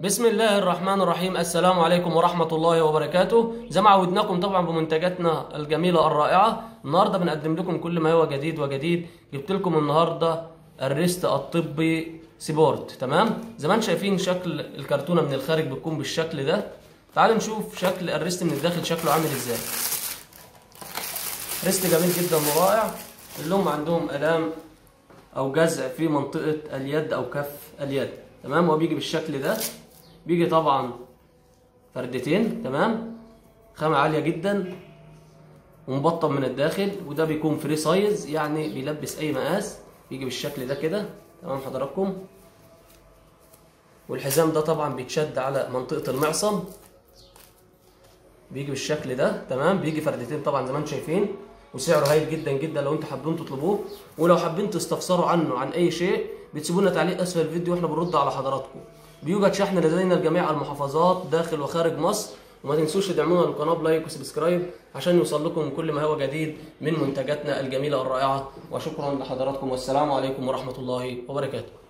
بسم الله الرحمن الرحيم السلام عليكم ورحمة الله وبركاته زي ما عودناكم طبعا بمنتجاتنا الجميلة الرائعة النهاردة بنقدم لكم كل ما هو جديد وجديد جبت لكم النهاردة الريست الطبي سيبورت تمام زي ما انتم شايفين شكل الكرتونة من الخارج بتكون بالشكل ده تعالوا نشوف شكل الريست من الداخل شكله عامل ازاي ريست جميل جدا ورائع اللي هم عندهم الام او جزع في منطقة اليد او كف اليد تمام هو بيجي بالشكل ده بيجي طبعا فردتين تمام خامة عالية جدا ومبطن من الداخل وده بيكون فري سايز يعني بيلبس اي مقاس بيجي بالشكل ده كده تمام حضراتكم والحزام ده طبعا بيتشد على منطقة المعصم بيجي بالشكل ده تمام بيجي فردتين طبعا زي ما انتم شايفين وسعره هايل جدا جدا لو انتوا حابين تطلبوه ولو حابين تستفسروا عنه عن اي شيء بتسيبوا لنا تعليق اسفل الفيديو واحنا بنرد على حضراتكم بيوجد شحن لدينا لجميع المحافظات داخل وخارج مصر وما تنسوش تدعمونا القناه بلايك وسبسكرايب عشان يوصل لكم كل ما هو جديد من منتجاتنا الجميله الرائعه وشكرا لحضراتكم والسلام عليكم ورحمه الله وبركاته